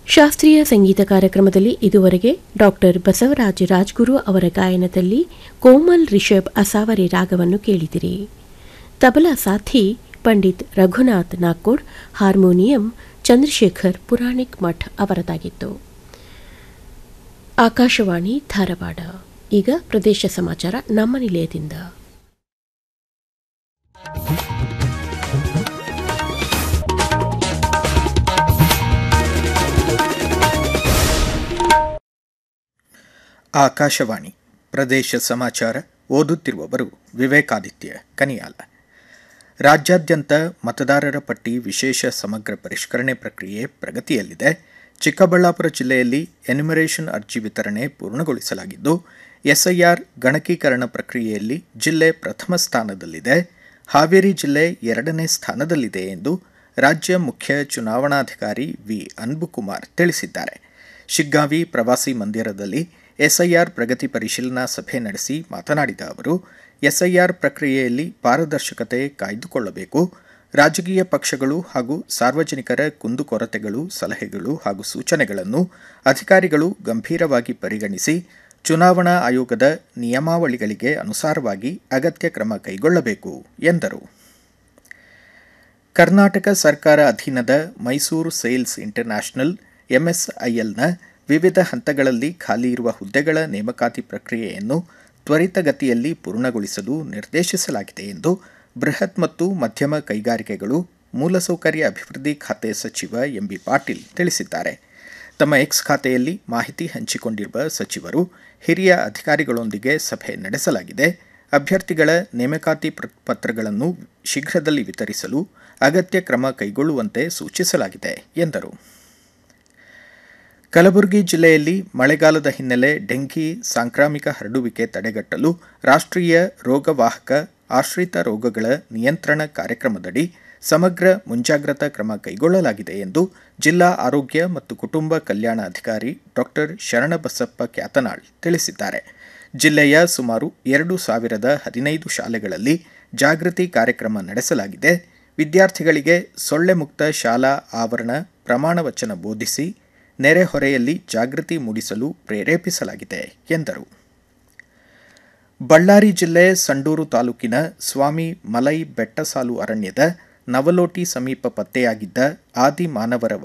ಶಾಸ್ತ್ರೀಯ ಸಂಗೀತ ಕಾರ್ಯಕ್ರಮದಲ್ಲಿ ಇದುವರೆಗೆ ಡಾಕ್ಟರ್ ಬಸವರಾಜ ರಾಜ್ಗುರು ಅವರ ಗಾಯನದಲ್ಲಿ ಕೋಮಲ್ ರಿಷಬ್ ಅಸಾವರಿ ರಾಗವನ್ನು ಕೇಳಿದಿರಿ ತಬಲಾ ಸಾಥಿ ಪಂಡಿತ್ ರಘುನಾಥ್ ನಾಗ್ಕೋಡ್ ಹಾರ್ಮೋನಿಯಂ ಚಂದ್ರಶೇಖರ್ ಪುರಾಣಿಕ್ ಮಠ್ ಅವರದಾಗಿತ್ತು ಆಕಾಶವಾಣಿ ಧಾರವಾಡ ಈಗ ಪ್ರದೇಶ ಸಮಾಚಾರ ನಮ್ಮ ನಿಲಯದಿಂದ ಆಕಾಶವಾಣಿ ಪ್ರದೇಶ ಸಮಾಚಾರ ಓದುತ್ತಿರುವವರು ವಿವೇಕಾದಿತ್ಯ ಕನಿಯಾಲ ರಾಜ್ಯಾದ್ಯಂತ ಮತದಾರರ ಪಟ್ಟಿ ವಿಶೇಷ ಸಮಗ್ರ ಪರಿಷ್ಕರಣೆ ಪ್ರಕ್ರಿಯೆ ಪ್ರಗತಿಯಲ್ಲಿದೆ ಚಿಕ್ಕಬಳ್ಳಾಪುರ ಜಿಲ್ಲೆಯಲ್ಲಿ ಎನ್ಯುಮರೇಷನ್ ಅರ್ಜಿ ವಿತರಣೆ ಪೂರ್ಣಗೊಳಿಸಲಾಗಿದ್ದು ಎಸ್ಐಆರ್ ಗಣಕೀಕರಣ ಪ್ರಕ್ರಿಯೆಯಲ್ಲಿ ಜಿಲ್ಲೆ ಪ್ರಥಮ ಸ್ಥಾನದಲ್ಲಿದೆ ಹಾವೇರಿ ಜಿಲ್ಲೆ ಎರಡನೇ ಸ್ಥಾನದಲ್ಲಿದೆ ಎಂದು ರಾಜ್ಯ ಮುಖ್ಯ ಚುನಾವಣಾಧಿಕಾರಿ ವಿ ಅನ್ಬುಕುಮಾರ್ ತಿಳಿಸಿದ್ದಾರೆ ಶಿಗ್ಗಾವಿ ಪ್ರವಾಸಿ ಮಂದಿರದಲ್ಲಿ ಎಸ್ಐಆರ್ ಪ್ರಗತಿ ಪರಿಶೀಲನಾ ಸಭೆ ನಡೆಸಿ ಮಾತನಾಡಿದ ಅವರು ಎಸ್ಐಆರ್ ಪ್ರಕ್ರಿಯೆಯಲ್ಲಿ ಪಾರದರ್ಶಕತೆ ಕಾಯ್ದುಕೊಳ್ಳಬೇಕು ರಾಜಕೀಯ ಪಕ್ಷಗಳು ಹಾಗೂ ಸಾರ್ವಜನಿಕರ ಕುಂದುಕೊರತೆಗಳು ಸಲಹೆಗಳು ಹಾಗೂ ಸೂಚನೆಗಳನ್ನು ಅಧಿಕಾರಿಗಳು ಗಂಭೀರವಾಗಿ ಪರಿಗಣಿಸಿ ಚುನಾವಣಾ ಆಯೋಗದ ನಿಯಮಾವಳಿಗಳಿಗೆ ಅನುಸಾರವಾಗಿ ಅಗತ್ಯ ಕ್ರಮ ಕೈಗೊಳ್ಳಬೇಕು ಎಂದರು ಕರ್ನಾಟಕ ಸರ್ಕಾರ ಅಧೀನದ ಮೈಸೂರು ಸೇಲ್ಸ್ ಇಂಟರ್ನ್ಯಾಷನಲ್ ಎಂಎಸ್ಐಎಲ್ನ ವಿವಿಧ ಹಂತಗಳಲ್ಲಿ ಖಾಲಿ ಇರುವ ಹುದ್ದೆಗಳ ನೇಮಕಾತಿ ಪ್ರಕ್ರಿಯೆಯನ್ನು ತ್ವರಿತಗತಿಯಲ್ಲಿ ಪೂರ್ಣಗೊಳಿಸಲು ನಿರ್ದೇಶಿಸಲಾಗಿದೆ ಎಂದು ಬೃಹತ್ ಮತ್ತು ಮಧ್ಯಮ ಕೈಗಾರಿಕೆಗಳು ಮೂಲಸೌಕರ್ಯ ಅಭಿವೃದ್ಧಿ ಖಾತೆ ಸಚಿವ ಎಂಬಿ ಪಾಟೀಲ್ ತಿಳಿಸಿದ್ದಾರೆ ತಮ್ಮ ಎಕ್ಸ್ ಖಾತೆಯಲ್ಲಿ ಮಾಹಿತಿ ಹಂಚಿಕೊಂಡಿರುವ ಸಚಿವರು ಹಿರಿಯ ಅಧಿಕಾರಿಗಳೊಂದಿಗೆ ಸಭೆ ನಡೆಸಲಾಗಿದೆ ಅಭ್ಯರ್ಥಿಗಳ ನೇಮಕಾತಿ ಪತ್ರಗಳನ್ನು ಶೀಘ್ರದಲ್ಲಿ ವಿತರಿಸಲು ಅಗತ್ಯ ಕ್ರಮ ಕೈಗೊಳ್ಳುವಂತೆ ಸೂಚಿಸಲಾಗಿದೆ ಎಂದರು ಕಲಬುರಗಿ ಜಿಲ್ಲೆಯಲ್ಲಿ ಮಳೆಗಾಲದ ಹಿನ್ನೆಲೆ ಡೆಂಘಿ ಸಾಂಕ್ರಾಮಿಕ ಹರಡುವಿಕೆ ತಡೆಗಟ್ಟಲು ರಾಷ್ಟ್ರೀಯ ರೋಗವಾಹಕ ಆಶ್ರಿತ ರೋಗಗಳ ನಿಯಂತ್ರಣ ಕಾರ್ಯಕ್ರಮದಡಿ ಸಮಗ್ರ ಮುಂಜಾಗ್ರತಾ ಕ್ರಮ ಕೈಗೊಳ್ಳಲಾಗಿದೆ ಎಂದು ಜಿಲ್ಲಾ ಆರೋಗ್ಯ ಮತ್ತು ಕುಟುಂಬ ಕಲ್ಯಾಣ ಅಧಿಕಾರಿ ಡಾಕ್ಟರ್ ಶರಣಬಸಪ್ಪ ಕ್ಯಾತನಾಳ್ ತಿಳಿಸಿದ್ದಾರೆ ಜಿಲ್ಲೆಯ ಸುಮಾರು ಎರಡು ಸಾವಿರದ ಹದಿನೈದು ಶಾಲೆಗಳಲ್ಲಿ ಜಾಗೃತಿ ಕಾರ್ಯಕ್ರಮ ನಡೆಸಲಾಗಿದೆ ವಿದ್ಯಾರ್ಥಿಗಳಿಗೆ ಸೊಳ್ಳೆ ಮುಕ್ತ ಶಾಲಾ ಆವರಣ ಪ್ರಮಾಣ ವಚನ ಬೋಧಿಸಿ ನೆರೆಹೊರೆಯಲ್ಲಿ ಜಾಗೃತಿ ಮೂಡಿಸಲು ಪ್ರೇರೇಪಿಸಲಾಗಿದೆ ಎಂದರು ಬಳ್ಳಾರಿ ಜಿಲ್ಲೆ ಸಂಡೂರು ತಾಲೂಕಿನ ಸ್ವಾಮಿ ಮಲೈ ಬೆಟ್ಟಸಾಲು ಅರಣ್ಯದ ನವಲೋಟಿ ಸಮೀಪ ಪತ್ತೆಯಾಗಿದ್ದ ಆದಿ ಮಾನವರ